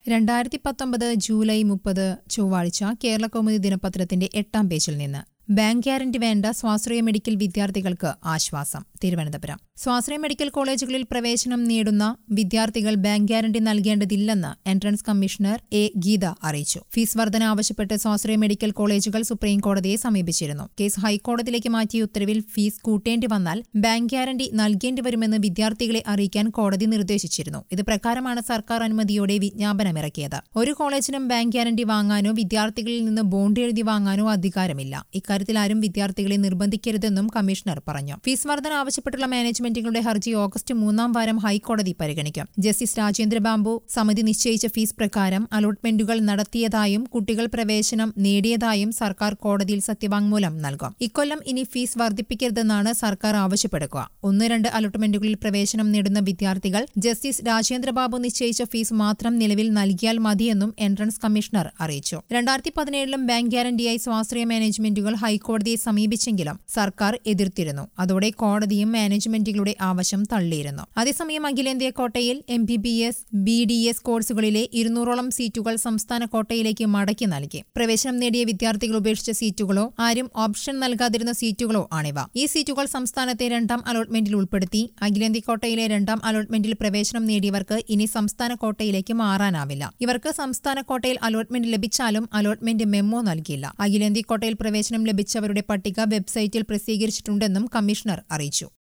രണ്ടായിരത്തി പത്തൊമ്പത് ജൂലൈ മുപ്പത് ചൊവ്വാഴ്ച കേരള കൗമുദി ദിനപത്രത്തിന്റെ എട്ടാം പേജിൽ നിന്ന് ബാങ്ക് ഗ്യാരണ്ടി വേണ്ട സ്വാശ്രയ മെഡിക്കൽ വിദ്യാർത്ഥികൾക്ക് ആശ്വാസം തിരുവനന്തപുരം സ്വാശ്രയ മെഡിക്കൽ കോളേജുകളിൽ പ്രവേശനം നേടുന്ന വിദ്യാർത്ഥികൾ ബാങ്ക് ഗ്യാരണ്ടി നൽകേണ്ടതില്ലെന്ന് എൻട്രൻസ് കമ്മീഷണർ എ ഗീത അറിയിച്ചു ഫീസ് വർധന ആവശ്യപ്പെട്ട് സ്വാശ്രയ മെഡിക്കൽ കോളേജുകൾ സുപ്രീം കോടതിയെ സമീപിച്ചിരുന്നു കേസ് ഹൈക്കോടതിയിലേക്ക് മാറ്റിയ ഉത്തരവിൽ ഫീസ് കൂട്ടേണ്ടി വന്നാൽ ബാങ്ക് ഗ്യാരണ്ടി നൽകേണ്ടി വരുമെന്ന് വിദ്യാർത്ഥികളെ അറിയിക്കാൻ കോടതി നിർദ്ദേശിച്ചിരുന്നു ഇത് പ്രകാരമാണ് സർക്കാർ അനുമതിയോടെ വിജ്ഞാപനമിറക്കിയത് ഒരു കോളേജിനും ബാങ്ക് ഗ്യാരണ്ടി വാങ്ങാനോ വിദ്യാർത്ഥികളിൽ നിന്ന് ബോണ്ട് എഴുതി വാങ്ങാനോ അധികാരമില്ല ഇക്കാര്യത്തിൽ ആരും വിദ്യാർത്ഥികളെ നിർബന്ധിക്കരുതെന്നും കമ്മീഷണർ പറഞ്ഞു ഫീസ് വർധന ആവശ്യപ്പെട്ടുള്ള മാനേജ്മെന്റുകളുടെ ഹർജി ഓഗസ്റ്റ് മൂന്നാം വാരം ഹൈക്കോടതി പരിഗണിക്കും ജസ്റ്റിസ് രാജേന്ദ്ര ബാബു സമിതി നിശ്ചയിച്ച ഫീസ് പ്രകാരം അലോട്ട്മെന്റുകൾ നടത്തിയതായും കുട്ടികൾ പ്രവേശനം നേടിയതായും സർക്കാർ കോടതിയിൽ സത്യവാങ്മൂലം നൽകും ഇക്കൊല്ലം ഇനി ഫീസ് വർദ്ധിപ്പിക്കരുതെന്നാണ് സർക്കാർ ആവശ്യപ്പെടുക ഒന്ന് രണ്ട് അലോട്ട്മെന്റുകളിൽ പ്രവേശനം നേടുന്ന വിദ്യാർത്ഥികൾ ജസ്റ്റിസ് രാജേന്ദ്ര ബാബു നിശ്ചയിച്ച ഫീസ് മാത്രം നിലവിൽ നൽകിയാൽ മതിയെന്നും എൻട്രൻസ് കമ്മീഷണർ അറിയിച്ചു രണ്ടായിരത്തി പതിനേഴിലും ബാങ്ക് ഗ്യാരണ്ടിയായി സ്വാശ്രയ മാനേജ്മെന്റുകൾ ഹൈക്കോടതിയെ സമീപിച്ചെങ്കിലും സർക്കാർ എതിർത്തിരുന്നു അതോടെ കോടതിയും മാനേജ്മെന്റുകളുടെ ആവശ്യം തള്ളിയിരുന്നു അതേസമയം അഖിലേന്ത്യാ കോട്ടയിൽ M B B S B D S കോഴ്സുകളിലെ ഇരുന്നൂറോളം സീറ്റുകൾ സംസ്ഥാന കോട്ടയിലേക്ക് മടക്കി നൽകി പ്രവേശനം നേടിയ വിദ്യാർത്ഥികൾ ഉപേക്ഷിച്ച സീറ്റുകളോ ആരും ഓപ്ഷൻ നൽകാതിരുന്ന സീറ്റുകളോ ആണിവ ഈ സീറ്റുകൾ സംസ്ഥാനത്തെ രണ്ടാം അലോട്ട്മെന്റിൽ ഉൾപ്പെടുത്തി അഖിലേന്ത്യാ കോട്ടയിലെ രണ്ടാം അലോട്ട്മെന്റിൽ പ്രവേശനം നേടിയവർക്ക് ഇനി സംസ്ഥാന കോട്ടയിലേക്ക് മാറാനാവില്ല ഇവർക്ക് സംസ്ഥാന കോട്ടയിൽ അലോട്ട്മെന്റ് ലഭിച്ചാലും അലോട്ട്മെന്റ് മെമ്മോ നൽകിയില്ല അഖിലേന്ത്യാ കോട്ടയിൽ പ്രവേശനം ലഭിച്ചവരുടെ പട്ടിക വെബ്സൈറ്റിൽ പ്രസിദ്ധീകരിച്ചിട്ടുണ്ടെന്നും കമ്മീഷണർ അറിയിച്ചു